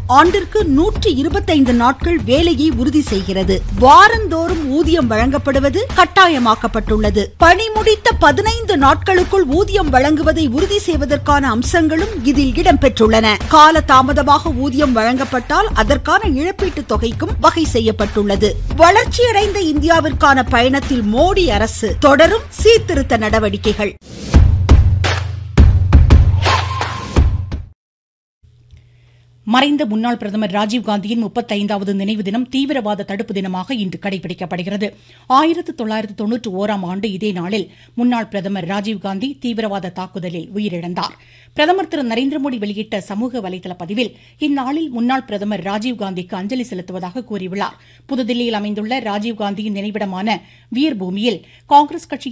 ஆண்டிற்கு நூற்றி இருபத்தைந்து நாட்கள் வேலையை உறுதி செய்கிறது வாரந்தோறும் ஊதியம் வழங்கப்படுவது கட்டாயமாக்கப்பட்டுள்ளது பணி முடித்த பதினைந்து நாட்களுக்குள் ஊதியம் வழங்குவதை உறுதி செய்வதற்கான அம்சங்களும் இதில் இடம்பெற்றுள்ளன கால தாமதமாக ஊதியம் வழங்கப்பட்டால் அதற்கான இழப்பீட்டுத் தொகைக்கும் வகை செய்யப்பட்டுள்ளது வளர்ச்சியடைந்த இந்தியாவிற்கான பயணத்தில் மோடி அரசு தொடரும் சீர்திருத்த நடவடிக்கைகள் மறைந்த முன்னாள் பிரதமர் ராஜீவ்காந்தியின் முப்பத்தைந்தாவது நினைவு தினம் தீவிரவாத தடுப்பு தினமாக இன்று கடைபிடிக்கப்படுகிறது ஆயிரத்து தொள்ளாயிரத்து தொன்னூற்றி ஓராம் ஆண்டு இதே நாளில் முன்னாள் பிரதமர் ராஜீவ்காந்தி தீவிரவாத தாக்குதலில் உயிரிழந்தார் பிரதமர் திரு நரேந்திர மோடி வெளியிட்ட சமூக வலைதள பதிவில் இந்நாளில் முன்னாள் பிரதமர் ராஜீவ்காந்திக்கு அஞ்சலி செலுத்துவதாக கூறியுள்ளார் புதுதில்லியில் அமைந்துள்ள ராஜீவ்காந்தியின் நினைவிடமான வீர் பூமியில் காங்கிரஸ் கட்சி